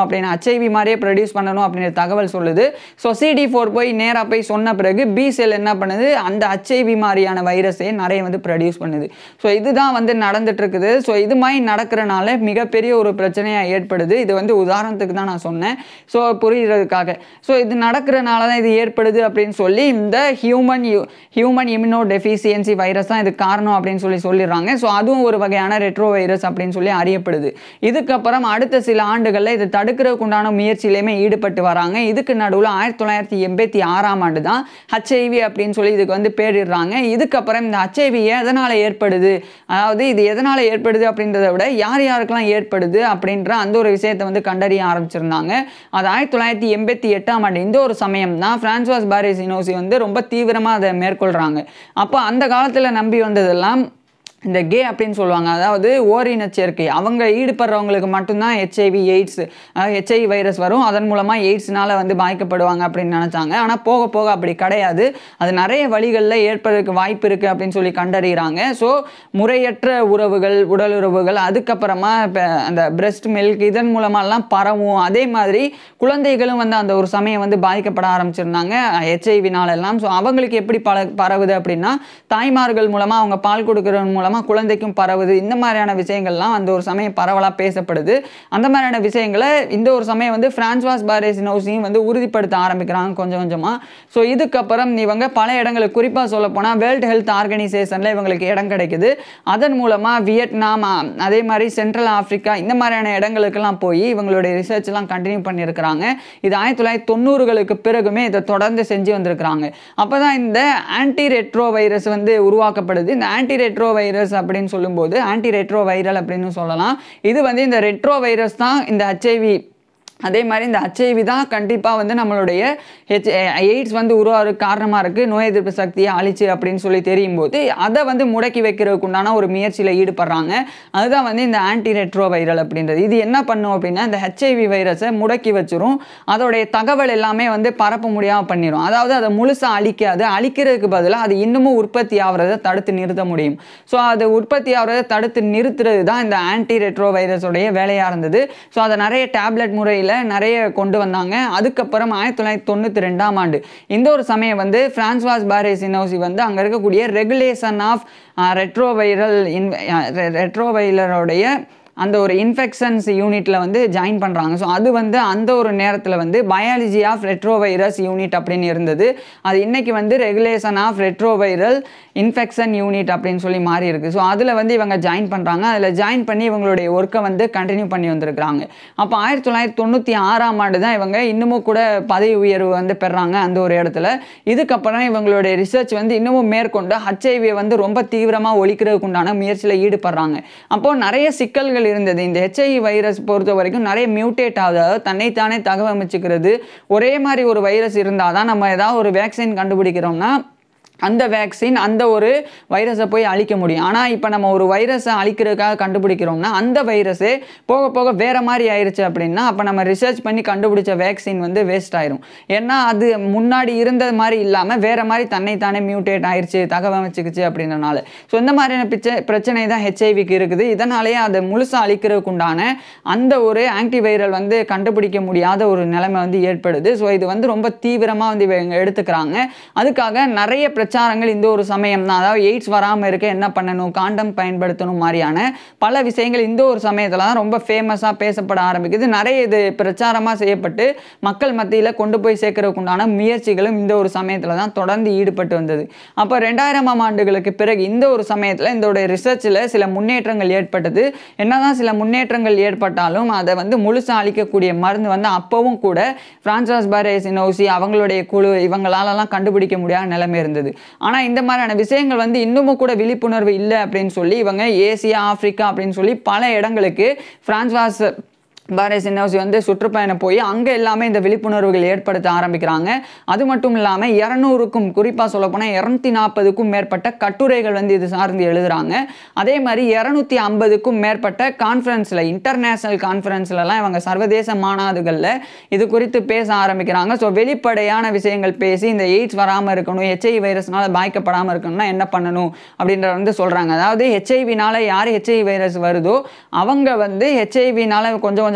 ஹெச்ஐவி மாதிரியே ப்ரொடியூஸ் பண்ணணும் அப்படின்ற தகவல் சொல்லுது ஸோ சிடி ஃபோர் போய் நேராக போய் சொன்ன பிறகு பி செல் என்ன பண்ணுது அந்த ஹெச்ஐவி மாதிரியான வைரஸே நிறைய வந்து ப்ரொடியூஸ் பண்ணுது ஸோ இதுதான் வந்து நடந்துட்டு இருக்குது ஸோ இது மாதிரி நடக்கிறனால மிகப்பெரிய ஒரு பிரச்சனையாக ஏற்படுது இது வந்து உதாரணத்துக்கு தான் நான் சொன்னேன் ஸோ புரிகிறதுக்காக ஸோ இது நடக்கிறனால தான் இது ஏற்படுது அப்படின்னு சொல்லி இந்த human human immunodeficiency virus தான் இது காரணம் அப்படின்னு சொல்லி சொல்லிடுறாங்க ஸோ அதுவும் ஒரு வகையான ரெட்ரோ வைரஸ் அப்படின்னு சொல்லி அறியப்படுது இதுக்கப்புறம் அடுத்த சில ஆண்டுகளில் இதை தடுக்கிறதுக்கு உண்டான முயற்சியிலையுமே ஈடுபட்டு வராங்க இதுக்கு நடுவில் ஆயிரத்தி தொள்ளாயிரத்தி எண்பத்தி ஆறாம் ஆண்டு தான் ஹச்ஐவி அப்படின்னு சொல்லி இதுக்கு வந்து பேரிடுறாங்க இதுக்கப்புறம் இந்த ஹச்ஐவி எதனால் ஏற்படுது அதாவது இது எதனால் ஏற்படுது அப்படின்றத விட யார் யாருக்கெல்லாம் ஏற்படுது அப்படின்ற அந்த ஒரு விஷயத்தை வந்து கண்டறிய ஆரம்பிச்சிருந்தாங்க அது ஆயிரத்தி தொள்ளாயிரத்தி எண்பத்தி எட்டாம் ஆண்டு இந்த ஒரு சமயம் தான் பிரான்சுவாஸ் பாரிசினோசி வந்து ரொம்ப தீவிரமாக அதை மேற்கொள்கிறாங்க அப்போ அந்த காலத்தில் நம்பி வந்ததெல்லாம் இந்த கே அப்படின்னு சொல்லுவாங்க அதாவது ஓரின சேர்க்கை அவங்க ஈடுபடுறவங்களுக்கு மட்டும்தான் ஹெச்ஐவி எய்ட்ஸ் ஹெச்ஐவி வைரஸ் வரும் அதன் மூலமாக எய்ட்ஸ்னால வந்து பாதிக்கப்படுவாங்க அப்படின்னு நினச்சாங்க ஆனால் போக போக அப்படி கிடையாது அது நிறைய வழிகளில் ஏற்படுறதுக்கு வாய்ப்பு இருக்குது அப்படின்னு சொல்லி கண்டறிகிறாங்க ஸோ முறையற்ற உறவுகள் உடல் உறவுகள் அதுக்கப்புறமா இப்போ அந்த பிரஸ்ட் மில்க் இதன் மூலமாலாம் பரவும் அதே மாதிரி குழந்தைகளும் வந்து அந்த ஒரு சமயம் வந்து பாதிக்கப்பட ஆரம்பிச்சிருந்தாங்க ஹெச்ஐவினால எல்லாம் ஸோ அவங்களுக்கு எப்படி பல பரவுது அப்படின்னா தாய்மார்கள் மூலமாக அவங்க பால் கொடுக்கறது மூலமாக குழந்தைக்கும் பரவுது இந்த மாதிரியான விஷயங்கள்லாம் அந்த ஒரு சமயம் பரவலாக பேசப்படுது அந்த மாதிரியான விஷயங்களை இந்த ஒரு சமயம் வந்து பிரான்ஸ்வாஸ் பாரேசினோசியும் வந்து உறுதிப்படுத்த ஆரம்பிக்கிறாங்க கொஞ்சம் கொஞ்சமாக ஸோ இதுக்கப்புறம் இவங்க பல இடங்களுக்கு குறிப்பாக சொல்ல போனால் வேர்ல்டு ஹெல்த் ஆர்கனைசேஷனில் இவங்களுக்கு இடம் கிடைக்குது அதன் மூலமாக வியட்நாம் அ, அதே மாதிரி சென்ட்ரல் ஆப்பிரிக்கா இந்த மாதிரியான இடங்களுக்கெல்லாம் போய் இவங்களுடைய ரிசர்ச்லாம் கண்டினியூ பண்ணியிருக்கிறாங்க இது ஆயிரத்தி தொள்ளாயிரத்தி தொண்ணூறுகளுக்கு பிறகுமே இதை தொடர்ந்து செஞ்சு வந்திருக்கிறாங்க அப்போ தான் இந்த ஆன்டி ரெட்ரோ வைரஸ் வந்து உருவாக்கப்படுது இந்த ஆன்டி ரெட்ரோ வைரஸ் அப்படின்னு சொல்லும்போது ஆன்டி ரெட்ரோ வைரல் அப்படின்னு சொல்லலாம் இது வந்து இந்த ரெட்ரோ வைரஸ் தான் இந்த ஹெச்ஐவி அதே மாதிரி இந்த ஹெச்ஐவி தான் கண்டிப்பாக வந்து நம்மளுடைய ஹெச் எய்ட்ஸ் வந்து உருவாகிறதுக்கு காரணமாக இருக்குது நோய் எதிர்ப்பு சக்தியை அழிச்சு அப்படின்னு சொல்லி தெரியும் போது அதை வந்து முடக்கி வைக்கிறதுக்கு உண்டான ஒரு முயற்சியில் ஈடுபடுறாங்க அதுதான் வந்து இந்த ஆன்டி ரெட்ரோ வைரல் அப்படின்றது இது என்ன பண்ணும் அப்படின்னா இந்த ஹெச்ஐவி வைரஸை முடக்கி வச்சிரும் அதோடைய தகவல் எல்லாமே வந்து பரப்ப முடியாமல் பண்ணிடும் அதாவது அதை முழுசாக அழிக்காது அழிக்கிறதுக்கு பதிலாக அது இன்னமும் உற்பத்தி ஆகிறத தடுத்து நிறுத்த முடியும் ஸோ அது உற்பத்தி ஆகிறத தடுத்து நிறுத்துறது தான் இந்த ஆன்டி ரெட்ரோ வைரஸோடைய வேலையாக இருந்தது ஸோ அதை நிறைய டேப்லெட் முறையில் நிறைய கொண்டு வந்தாங்க அதுக்கப்புறம் ஆயிரத்தி தொள்ளாயிரத்தி தொண்ணூற்றி ரெண்டாம் ஆண்டு இந்த ஒரு சமயம் வந்து பிரான்ஸ்வாஸ் பாரேசினோசி வந்து அங்கே இருக்கக்கூடிய ரெகுலேஷன் ஆஃப் ரெட்ரோவைரல் இன் ரெட்ரோவைலருடைய அந்த ஒரு இன்ஃபெக்ஷன்ஸ் யூனிட்டில் வந்து ஜாயின் பண்ணுறாங்க ஸோ அது வந்து அந்த ஒரு நேரத்தில் வந்து பயாலஜி ஆஃப் ரெட்ரோவைரஸ் யூனிட் அப்படின்னு இருந்தது அது இன்னைக்கு வந்து regulation of retroviral infection unit அப்படின்னு சொல்லி மாறி இருக்கு ஸோ அதில் வந்து இவங்க ஜாயின் பண்ணுறாங்க அதில் ஜாயின் பண்ணி இவங்களுடைய ஒர்க்கை வந்து கண்டினியூ பண்ணி வந்திருக்கிறாங்க அப்போ ஆயிரத்தி தொள்ளாயிரத்தி தொண்ணூற்றி ஆறாம் ஆண்டு தான் இவங்க இன்னமும் கூட பதவி உயர்வு வந்து பெறாங்க அந்த ஒரு இடத்துல இதுக்கப்புறம் இவங்களுடைய ரிசர்ச் வந்து இன்னமும் மேற்கொண்டு ஹச்ஐவியை வந்து ரொம்ப தீவிரமாக ஒழிக்கிறதுக்கு உண்டான முயற்சியில் ஈடுபடுறாங்க அப்போ நிறைய சிக்கல்கள் இருந்தது இந்த ஹெச்ஐவி வைரஸ் பொறுத்த வரைக்கும் நிறைய மியூட்டேட் ஆகுது அதாவது தன்னைத்தானே தகவமைச்சுக்கிறது ஒரே மாதிரி ஒரு வைரஸ் இருந்தால் தான் நம்ம ஏதாவது ஒரு வேக்சின் கண்டுபிடிக்கிறோம்னா அந்த வேக்சின் அந்த ஒரு வைரஸை போய் அழிக்க முடியும் ஆனால் இப்போ நம்ம ஒரு வைரஸை அழிக்கிறதுக்காக கண்டுபிடிக்கிறோம்னா அந்த வைரஸே போக போக வேற மாதிரி ஆயிருச்சு அப்படின்னா அப்போ நம்ம ரிசர்ச் பண்ணி கண்டுபிடிச்ச வேக்சின் வந்து வேஸ்ட் ஆயிரும் ஏன்னா அது முன்னாடி இருந்தது மாதிரி இல்லாமல் வேற மாதிரி தன்னைத்தானே மியூட்டேட் ஆயிருச்சு தகவமைச்சுக்குச்சு அப்படின்றனால ஸோ இந்த மாதிரியான பிச்சை பிரச்சனை தான் ஹெச்ஐவிக்கு இருக்குது இதனாலேயே அதை முழுசாக அழிக்கிறதுக்கு உண்டான அந்த ஒரு ஆன்டிவைரல் வந்து கண்டுபிடிக்க முடியாத ஒரு நிலைமை வந்து ஏற்படுது ஸோ இது வந்து ரொம்ப தீவிரமாக வந்து இவங்க எடுத்துக்கிறாங்க அதுக்காக நிறைய பிரச்சாரங்கள் இந்த ஒரு சமயம் தான் அதாவது எய்ட்ஸ் வராமல் இருக்க என்ன பண்ணணும் காண்டம் பயன்படுத்தணும் மாதிரியான பல விஷயங்கள் இந்த ஒரு சமயத்தில் தான் ரொம்ப ஃபேமஸாக பேசப்பட ஆரம்பிக்குது நிறைய இது பிரச்சாரமாக செய்யப்பட்டு மக்கள் மத்தியில் கொண்டு போய் சேர்க்கறதுக்கு உண்டான முயற்சிகளும் இந்த ஒரு சமயத்தில் தான் தொடர்ந்து ஈடுபட்டு வந்தது அப்போ ரெண்டாயிரமாம் ஆண்டுகளுக்கு பிறகு இந்த ஒரு சமயத்தில் இதோடைய ரிசர்ச்சில் சில முன்னேற்றங்கள் ஏற்பட்டது என்னதான் சில முன்னேற்றங்கள் ஏற்பட்டாலும் அதை வந்து முழுசாக அழிக்கக்கூடிய மருந்து வந்து அப்போவும் கூட பிரான்சாஸ் பாரேசினோசி அவங்களுடைய குழு இவங்களாலலாம் கண்டுபிடிக்க முடியாத நிலைமை இருந்தது ஆனால் இந்த மாதிரியான விஷயங்கள் வந்து இன்னமும் கூட விழிப்புணர்வு இல்லை அப்படின்னு சொல்லி இவங்க ஏசியா ஆப்பிரிக்கா அப்படின்னு சொல்லி பல இடங்களுக்கு பிரான்ஸ்வாஸ் பாரத் சின்னோசி வந்து சுற்றுப்பயணம் போய் அங்கே எல்லாமே இந்த விழிப்புணர்வுகள் ஏற்படுத்த ஆரம்பிக்கிறாங்க அது மட்டும் இல்லாமல் இரநூறுக்கும் குறிப்பாக சொல்லப்போனால் இரநூத்தி நாற்பதுக்கும் மேற்பட்ட கட்டுரைகள் வந்து இது சார்ந்து எழுதுகிறாங்க அதே மாதிரி இரநூத்தி ஐம்பதுக்கும் மேற்பட்ட கான்ஃபரன்ஸில் இன்டர்நேஷ்னல் கான்ஃபரன்ஸ்லலாம் இவங்க சர்வதேச மாநாடுகளில் இது குறித்து பேச ஆரம்பிக்கிறாங்க ஸோ வெளிப்படையான விஷயங்கள் பேசி இந்த எய்ட்ஸ் வராமல் இருக்கணும் ஹெச்ஐவி வைரஸ்னால பாதிக்கப்படாமல் இருக்கணும்னா என்ன பண்ணணும் அப்படின்றத வந்து சொல்கிறாங்க அதாவது ஹெச்ஐவினால யார் ஹெச்ஐவி வைரஸ் வருதோ அவங்க வந்து ஹெச்ஐவினால கொஞ்சம் கொஞ்சமாக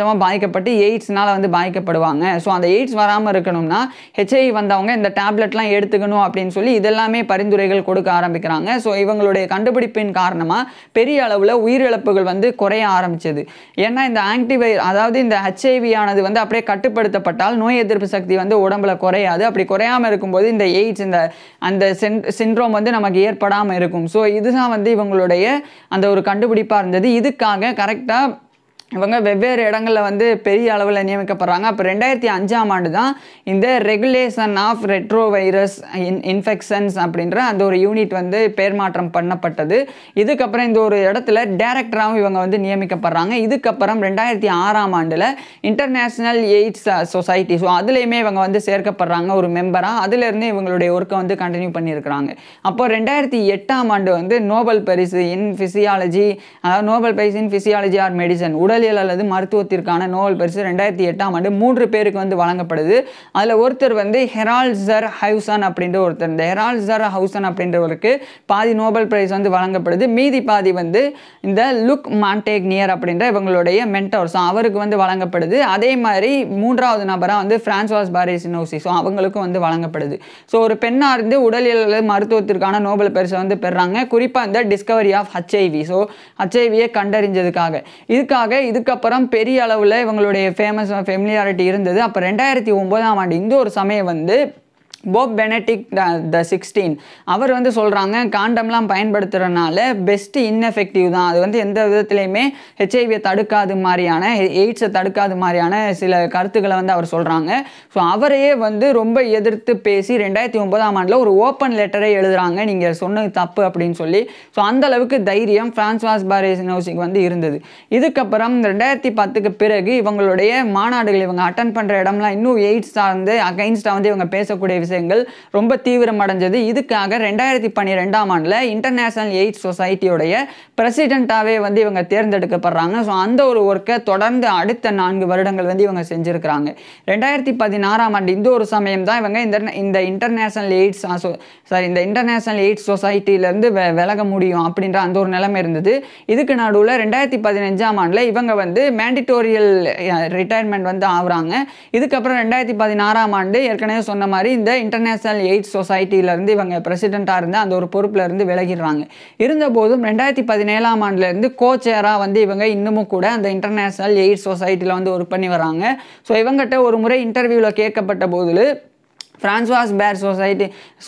கொஞ்சமாக பாதிக்கப்பட்டு எய்ட்ஸ்னால வந்து பாதிக்கப்படுவாங்க ஸோ அந்த எய்ட்ஸ் வராமல் இருக்கணும்னா ஹெச்ஐவி வந்தவங்க இந்த டேப்லெட்லாம் எடுத்துக்கணும் அப்படின்னு சொல்லி இதெல்லாமே பரிந்துரைகள் கொடுக்க ஆரம்பிக்கிறாங்க ஸோ இவங்களுடைய கண்டுபிடிப்பின் காரணமாக பெரிய அளவில் உயிரிழப்புகள் வந்து குறைய ஆரம்பிச்சது ஏன்னா இந்த ஆன்டிவை அதாவது இந்த ஹெச்ஐவி ஆனது வந்து அப்படியே கட்டுப்படுத்தப்பட்டால் நோய் எதிர்ப்பு சக்தி வந்து உடம்புல குறையாது அப்படி குறையாமல் இருக்கும்போது இந்த எய்ட்ஸ் இந்த அந்த சென் சின்ட்ரோம் வந்து நமக்கு ஏற்படாமல் இருக்கும் ஸோ இதுதான் வந்து இவங்களுடைய அந்த ஒரு கண்டுபிடிப்பாக இருந்தது இதுக்காக கரெக்டாக இவங்க வெவ்வேறு இடங்களில் வந்து பெரிய அளவில் நியமிக்கப்படுறாங்க அப்போ ரெண்டாயிரத்தி அஞ்சாம் ஆண்டு தான் இந்த regulation of retrovirus in infections அப்படின்ற அந்த ஒரு யூனிட் வந்து பேர் மாற்றம் பண்ணப்பட்டது இதுக்கப்புறம் இந்த ஒரு இடத்துல டேரக்டராகவும் இவங்க வந்து நியமிக்கப்படுறாங்க இதுக்கப்புறம் ரெண்டாயிரத்தி ஆறாம் ஆண்டில் இன்டர்நேஷ்னல் எய்ட்ஸ் சொசைட்டி ஸோ அதுலேயுமே இவங்க வந்து சேர்க்கப்படுறாங்க ஒரு மெம்பராக அதுலேருந்து இவங்களுடைய ஒர்க்கை வந்து கண்டினியூ பண்ணியிருக்கிறாங்க அப்போ ரெண்டாயிரத்தி எட்டாம் ஆண்டு வந்து நோபல் பரிசு இன் ஃபிசியாலஜி அதாவது நோபல் பரிசு இன் ஃபிசியாலஜி ஆர் மெடிசன் உடல் உடலியல் அல்லது மருத்துவத்திற்கான நோபல் பரிசு ரெண்டாயிரத்தி எட்டாம் ஆண்டு மூன்று பேருக்கு வந்து வழங்கப்படுது அதில் ஒருத்தர் வந்து ஹெரால்சர் ஹவுசன் அப்படின்ற ஒருத்தர் இந்த ஹெரால்சர் ஹவுசன் அப்படின்றவருக்கு பாதி நோபல் பிரைஸ் வந்து வழங்கப்படுது மீதி பாதி வந்து இந்த லுக் மாண்டேக்னியர் அப்படின்ற இவங்களுடைய மென்டோர் ஸோ அவருக்கு வந்து வழங்கப்படுது அதே மாதிரி மூன்றாவது நபராக வந்து பிரான்சுவாஸ் பாரேசினோசி ஸோ அவங்களுக்கும் வந்து வழங்கப்படுது ஸோ ஒரு பெண்ணாக இருந்து உடலியல் அல்லது மருத்துவத்திற்கான நோபல் பரிசை வந்து பெறுறாங்க குறிப்பாக இந்த டிஸ்கவரி ஆஃப் ஹச்ஐவி ஸோ ஹச்ஐவியை கண்டறிஞ்சதுக்காக இதுக்காக இதுக்கப்புறம் பெரிய அளவில் இவங்களுடைய ஃபேமஸ் ஃபெமிலியாரிட்டி இருந்தது அப்போ ரெண்டாயிரத்தி ஒம்போதாம் ஆண்டு இந்த ஒரு சமயம் வந்து போப் பெனடிக் த சிக்ஸ்டீன் அவர் வந்து சொல்கிறாங்க காண்டம்லாம் பயன்படுத்துகிறனால பெஸ்ட் இன்எஃபெக்டிவ் தான் அது வந்து எந்த விதத்துலையுமே ஹெச்ஐவியை தடுக்காது மாதிரியான எய்ட்ஸை தடுக்காது மாதிரியான சில கருத்துக்களை வந்து அவர் சொல்கிறாங்க ஸோ அவரையே வந்து ரொம்ப எதிர்த்து பேசி ரெண்டாயிரத்தி ஒன்பதாம் ஆண்டில் ஒரு ஓப்பன் லெட்டரை எழுதுகிறாங்க நீங்கள் சொன்னது தப்பு அப்படின்னு சொல்லி ஸோ அந்த அளவுக்கு தைரியம் ஃப்ரான்ஸ்வாஸ் பாரேசினோசிக்கு வந்து இருந்தது இதுக்கப்புறம் ரெண்டாயிரத்தி பத்துக்கு பிறகு இவங்களுடைய மாநாடுகள் இவங்க அட்டன் பண்ணுற இடம்லாம் இன்னும் எய்ட்ஸ் சார்ந்து அகைன்ஸ்டாக வந்து இவங்க பேசக்கூடிய விஷயம் விஷயங்கள் ரொம்ப தீவிரமடைஞ்சது இதுக்காக ரெண்டாயிரத்தி பன்னிரெண்டாம் ஆண்டில் இன்டர்நேஷனல் எய்ட்ஸ் சொசைட்டியோடைய பிரசிடெண்ட்டாகவே வந்து இவங்க தேர்ந்தெடுக்கப்படுறாங்க ஸோ அந்த ஒரு ஒர்க்கை தொடர்ந்து அடுத்த நான்கு வருடங்கள் வந்து இவங்க செஞ்சுருக்கிறாங்க ரெண்டாயிரத்தி பதினாறாம் ஆண்டு இந்த ஒரு சமயம் தான் இவங்க இந்த இந்த இன்டர்நேஷனல் எய்ட்ஸ் சாரி இந்த இன்டர்நேஷனல் எய்ட்ஸ் சொசைட்டிலேருந்து வெ விலக முடியும் அப்படின்ற அந்த ஒரு நிலைமை இருந்தது இதுக்கு நடுவில் ரெண்டாயிரத்தி பதினஞ்சாம் ஆண்டில் இவங்க வந்து மேண்டிட்டோரியல் ரிட்டையர்மெண்ட் வந்து ஆகுறாங்க இதுக்கப்புறம் ரெண்டாயிரத்தி பதினாறாம் ஆண்டு ஏற்கனவே சொன்ன மாதிரி இந்த இன்டர்நேஷனல் எய்ட்ஸ் சொசைட்டியிலேருந்து இவங்க பிரசிடெண்ட்டாக இருந்து அந்த ஒரு பொறுப்பில் இருந்து விலகிடுறாங்க இருந்தபோதும் ரெண்டாயிரத்தி பதினேழாம் ஆண்டுலேருந்து கோச்சேராக வந்து இவங்க இன்னமும் கூட அந்த இன்டர்நேஷனல் எய்ட்ஸ் சொசைட்டியில் வந்து ஒர்க் பண்ணி வராங்க ஸோ இவங்ககிட்ட ஒரு முறை இன்டர்வியூவில் கேட்கப்பட்ட போதில் ஃப்ரான்ஸ்வாஸ் பேர் சொசைட்டி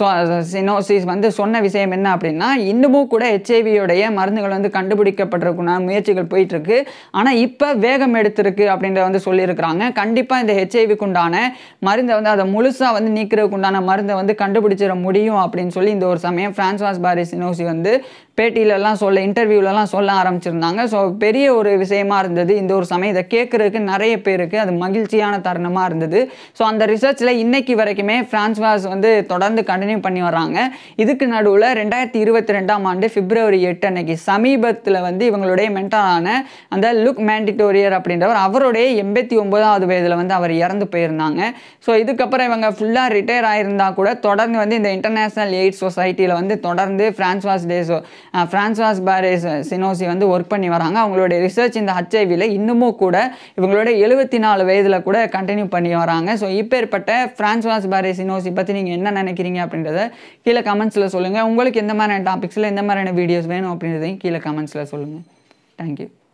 சினோசிஸ் வந்து சொன்ன விஷயம் என்ன அப்படின்னா இன்னமும் கூட ஹெச்ஐவியோடைய மருந்துகள் வந்து கண்டுபிடிக்கப்பட்டிருக்குன்னா முயற்சிகள் போயிட்டுருக்கு ஆனால் இப்போ வேகம் எடுத்திருக்கு அப்படின்றத வந்து சொல்லியிருக்கிறாங்க கண்டிப்பாக இந்த ஹெச்ஐவிக்கு உண்டான மருந்தை வந்து அதை முழுசாக வந்து நீக்கிறதுக்கு உண்டான மருந்தை வந்து கண்டுபிடிச்சிட முடியும் அப்படின்னு சொல்லி இந்த ஒரு சமயம் ஃப்ரான்ஸ்வாஸ் பாரி சினோசி வந்து பேட்டியிலலாம் சொல்ல இன்டர்வியூலலாம் சொல்ல ஆரம்பிச்சிருந்தாங்க ஸோ பெரிய ஒரு விஷயமா இருந்தது இந்த ஒரு சமயம் இதை கேட்குறதுக்கு நிறைய பேருக்கு அது மகிழ்ச்சியான தருணமாக இருந்தது ஸோ அந்த ரிசர்ச்சில் இன்னைக்கு வரைக்குமே ஃப்ரான்ஸ்வாஸ் வந்து தொடர்ந்து கண்டினியூ பண்ணி வர்றாங்க இதுக்கு நடுவில் ரெண்டாயிரத்தி இருபத்தி ரெண்டாம் ஆண்டு பிப்ரவரி எட்டு அன்னைக்கு சமீபத்தில் வந்து இவங்களுடைய மென்டாலான அந்த லுக் மேண்டிட்டோரியர் அப்படின்றவர் அவருடைய எண்பத்தி ஒன்பதாவது வயதில் வந்து அவர் இறந்து போயிருந்தாங்க ஸோ இதுக்கப்புறம் இவங்க ஃபுல்லாக ரிட்டையர் ஆயிருந்தா கூட தொடர்ந்து வந்து இந்த இன்டர்நேஷனல் எய்ட்ஸ் சொசைட்டியில் வந்து தொடர்ந்து ஃப்ரான்ஸ்வாஸ் டேஸோ ஃப்ரான்ஸ்வாஸ் பாரேஸ் சினோசி வந்து ஒர்க் பண்ணி வராங்க அவங்களுடைய ரிசர்ச் இந்த ஹச்ஐவியில் இன்னமும் கூட இவங்களோட எழுபத்தி நாலு வயதில் கூட கண்டினியூ பண்ணி வராங்க ஸோ இப்பேற்பட்ட ஃப்ரான்ஸ்வாஸ் பாரே சினோசி பற்றி நீங்கள் என்ன நினைக்கிறீங்க அப்படின்றத கீழே கமெண்ட்ஸில் சொல்லுங்கள் உங்களுக்கு எந்த மாதிரியான டாபிக்ஸில் எந்த மாதிரியான வீடியோஸ் வேணும் அப்படின்றதையும் கீழே கமெண்ட்ஸில் சொல்லுங்கள் தேங்க்யூ